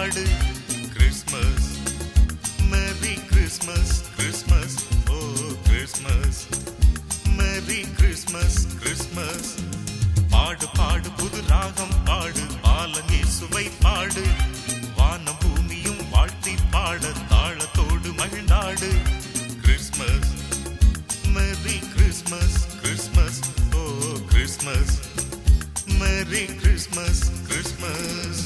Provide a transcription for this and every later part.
மகிழ்ந்தாடு Christmas merry Christmas Christmas oh Christmas merry Christmas Christmas பாடு பாடு புது ராகம் பாடு பாலன் இயேசுவை பாடு வானம் பூமியும் வாழ்த்தி பாட தாளத்தோடு மகிழ்ந்தாடு Christmas merry Christmas Christmas oh Christmas merry Christmas Christmas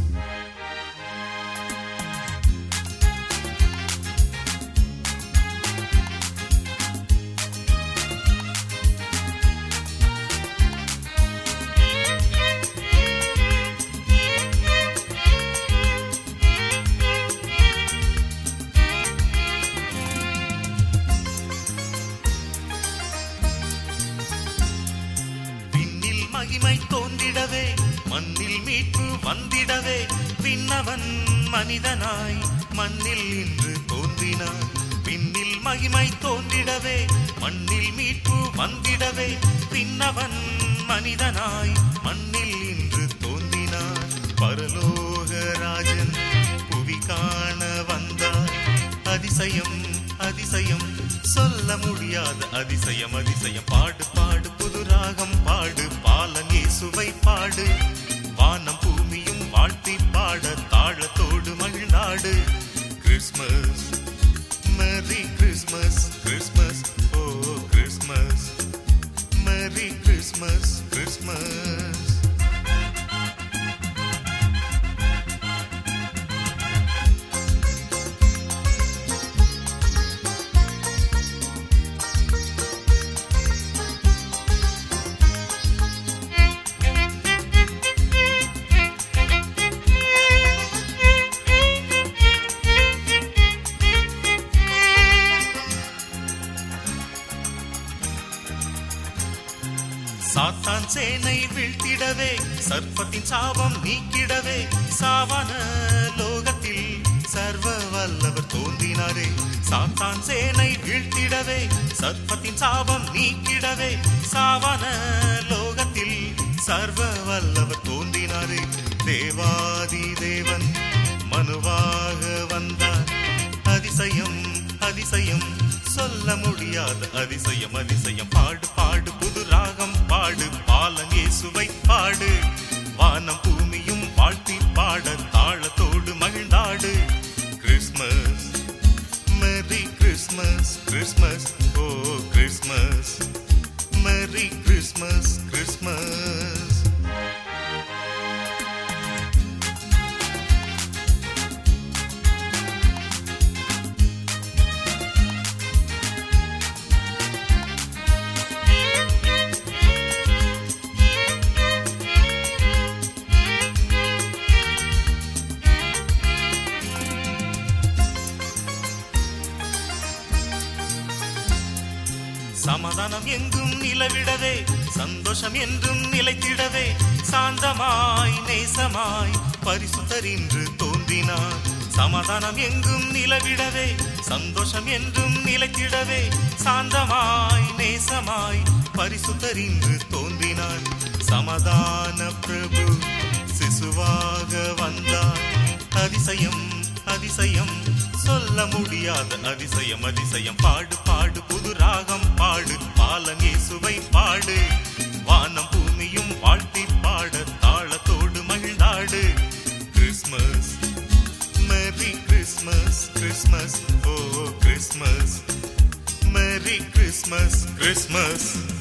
விண்ணில் மகிமை தோன்றிடவே மண்ணில் மீட்பு வந்திடவே விண்ணவன் மனிதனாய் மண்ணில் இன்று தோன்றினான் விண்ணில் மகிமை தோன்றிடவே மண்ணில் மீட்பு வந்திடவே விண்ணவன் மனிதனாய் மண்ணில் இன்று தோன்றினான் பரலோக ராஜன் புவி காண வந்தார் அதிசயம் அதிசயம் சொல்ல முடியாத அதிசயம் அதிசயம் பாடு பாடு புது ராகம் பாடு பாலன் இயேசுவை பாடு வானம் பூமியும் வாழ்த்தி பாட தாளத்தோடு மகிழ்நாடு Christmas merry Christmas Christmas oh Christmas merry Christmas Christmas சாத்தான் சேனை வீழ்த்திடவே சர்ப்பத்தின் சாபம் நீக்கிடவே சாவன லோகத்தில் சர்வ வல்லவர் தோன்றினாரே சாத்தான் சேனை வீழ்த்திடவே சர்ப்பத்தின் சாபம் நீக்கிடவே சாவன லோகத்தில் சர்வ வல்லவர் தோன்றினாரே தேவாதி தேவன் மனுவாக வந்தார் அதிசயம் அதிசயம் சொல்ல முடியாத அதிசயம் அதிசயம் பாடு பாடு புது ராகம் பாடு பாலன் இயேசுவை பாடு வானம் பூமியும் வாழ்த்தி பாட தாளத்தோடு மகிழ்ந்தாடு Christmas merry Christmas Christmas oh Christmas merry Christmas Christmas சமாதானம் எங்கும் நிலவிடவே சந்தோஷம் என்றும் நிலைத்திடவே சாந்தமாய் நேசமாய் பரிசுத்தர் இன்று தோன்றினார் சமாதானம் எங்கும் நிலவிடவே சந்தோஷம் என்றும் நிலைத்திடவே சாந்தமாய் நேசமாய் பரிசுத்தர் இன்று தோன்றினார் சமாதான பிரபு சிசுவாக வந்தார் அதிசயம் அதிசயம் சொல்ல முடியாத அதிசயம் அதிசயம் பாடு பாடு புது ராகம் பாடு பாலன் இயேசுவை பாடு வானம் பூமியும் வாழ்த்தி பாட தாளத்தோடு மகிழ்ந்தாடு Christmas merry Christmas Christmas oh Christmas merry Christmas Christmas